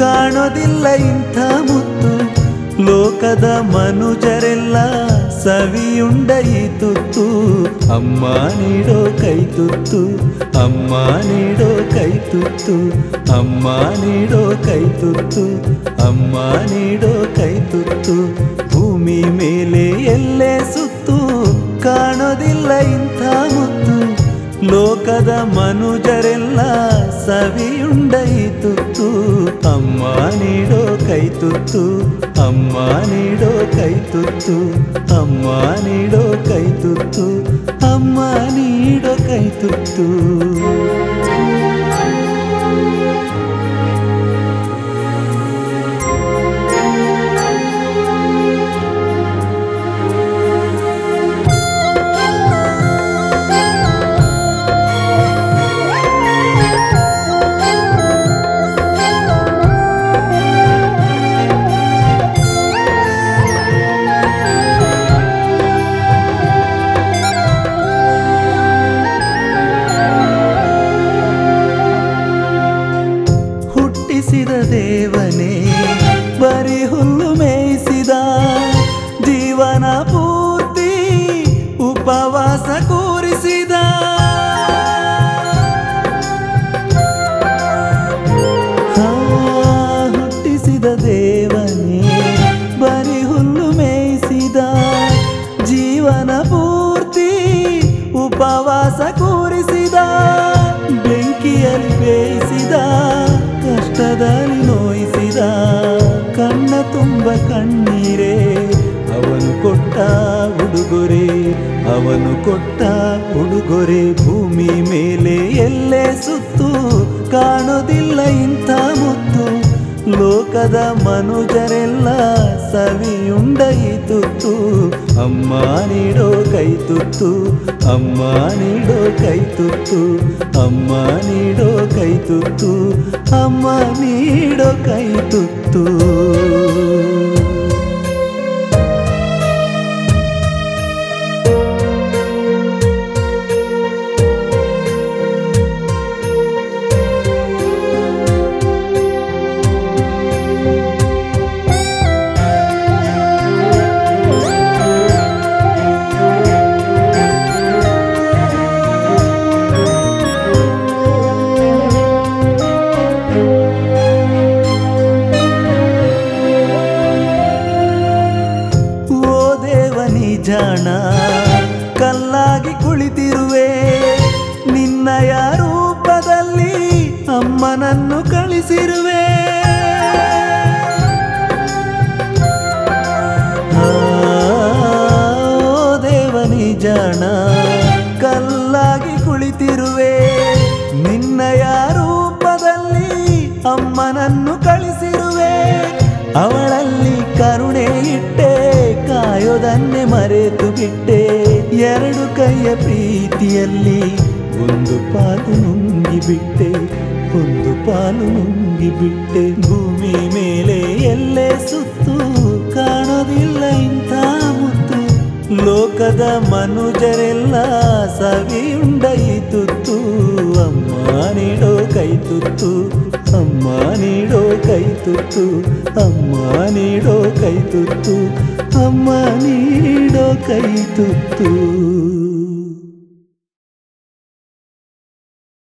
ಕಾಣೋದಿಲ್ಲ ಇಂಥ ಮುತ್ತು ಲೋಕದ ಮನುಜರೆಲ್ಲ ಸವಿಯುಂಡ ಈ ತುತ್ತು ಅಮ್ಮ ನೀಡೋ ಕೈ ತುತ್ತು ಅಮ್ಮ ನೀಡೋ ಕೈ ತುತ್ತು ಅಮ್ಮ ನೀಡೋ ಕೈ ತುತ್ತು ಅಮ್ಮ ನೀಡೋ ಕೈ ತುತ್ತು ಭೂಮಿ ಮೇಲೆ ಎಲ್ಲೇ ಸುತ್ತು ಕಾಣೋದಿಲ್ಲ ಇಂಥ ಮುತ್ತು ಲೋಕದ ಮನುಜರೆಲ್ಲ ಸವಿಯುಂಡ ಈ ತುತ್ತು ಅಮ್ಮ ನೀಡೋ ಕೈ ತುತ್ತು ಅಮ್ಮ ನೀಡೋ ಕೈ ತುತ್ತು ಅಮ್ಮ ನೀಡೋ ಕೈ ತುತ್ತು ಅಮ್ಮ ನೀಡೋ ಕೈ ತುತ್ತು ಹುಟ್ಟಿಸಿದ ದೇವನೇ ಬರಿ ಹುಲ್ಲು ಮೇಯಿಸಿದ ಜೀವನ ಪೂರ್ತಿ ಉಪವಾಸ ಕೂರಿಸಿದ ಹಾ, ಹುಟ್ಟಿಸಿದ ದೇವನೇ ಬರಿ ಹುಲ್ಲು ಮೇಯಿಸಿದ ಜೀವನ ಪೂರ್ತಿ ಉಪವಾಸ ಕೂರಿಸಿದ ಬೆಂಕಿಯಲ್ಲಿ ಬೇಯಿಸಿದ ಕಷ್ಟದಲ್ಲಿ ನೋಯಿಸಿದ ಕಣ್ಣ ತುಂಬ ಕಣ್ಣೀರೇ ಅವನು ಕೊಟ್ಟ ಉಡುಗೊರೆ ಅವನು ಕೊಟ್ಟ ಉಡುಗೊರೆ ಭೂಮಿ ಮೇಲೆ ಎಲ್ಲೇ ಸುತ್ತು ಕಾಣೋದಿಲ್ಲ ಇಂಥ ಮುತ್ತು ಲೋಕದ ಮನುಜರೆಲ್ಲ ಸವಿಯುಂಡ ಈ ತುತ್ತು ಅಮ್ಮ ನೀಡೋ ಕೈ ತುತ್ತು ಅಮ್ಮ ನೀಡೋ ಕೈ ತುತ್ತು ಅಮ್ಮ ನೀಡೋ ಕೈ ತುತ್ತು ಅಮ್ಮ ನೀಡೋ ಕೈ ತುತ್ತು ಓ ದೇವನಿ ಜಾಣ ಕಲ್ಲಾಗಿ ಕುಳಿತಿರುವೆ ನಿನ್ನಯ ರೂಪದಲ್ಲಿ ಅಮ್ಮನನ್ನು ಕಳಿಸಿರುವೆ ಆ, ಓ ದೇವನಿ ಜಾಣ ಕಲ್ಲಾಗಿ ಕುಳಿತಿರುವೆ ನಿನ್ನಯ ರೂಪದಲ್ಲಿ ಅಮ್ಮನನ್ನು ಕಳಿಸಿರುವೆ ಅವಳಲ್ಲಿ ಕರುಣೆ ಇಟ್ಟೆ ಕಾಯೋದನ್ನೇ ಮರೆತು ಬಿಟ್ಟೆ ಎರಡು ಕೈಯ ಪ್ರೀತಿಯಲ್ಲಿ ಒಂದು ಪಾಲು ನುಂಗಿ ಬಿಟ್ಟೆ ಒಂದು ಪಾಲು ನುಂಗಿ ಬಿಟ್ಟೆ ಭೂಮಿ ಮೇಲೆ ಎಲ್ಲೇ ಸುತ್ತು ಕಾಣೋದಿಲ್ಲ ಇಂಥ ಮುತ್ತು ಲೋಕದ ಮನುಜರೆಲ್ಲ ಸವಿಯುಂಡ ಈ ತುತ್ತು ಅಮ್ಮ ನೀಡೋ ಕೈ ತುತ್ತು ಅಮ್ಮ ನೀಡೋ ಕೈ ತುತ್ತು ಅಮ್ಮ ನೀಡೋ ಕೈ ತುತ್ತು ಅಮ್ಮ ನೀಡೋ ಕೈ ತುತ್ತು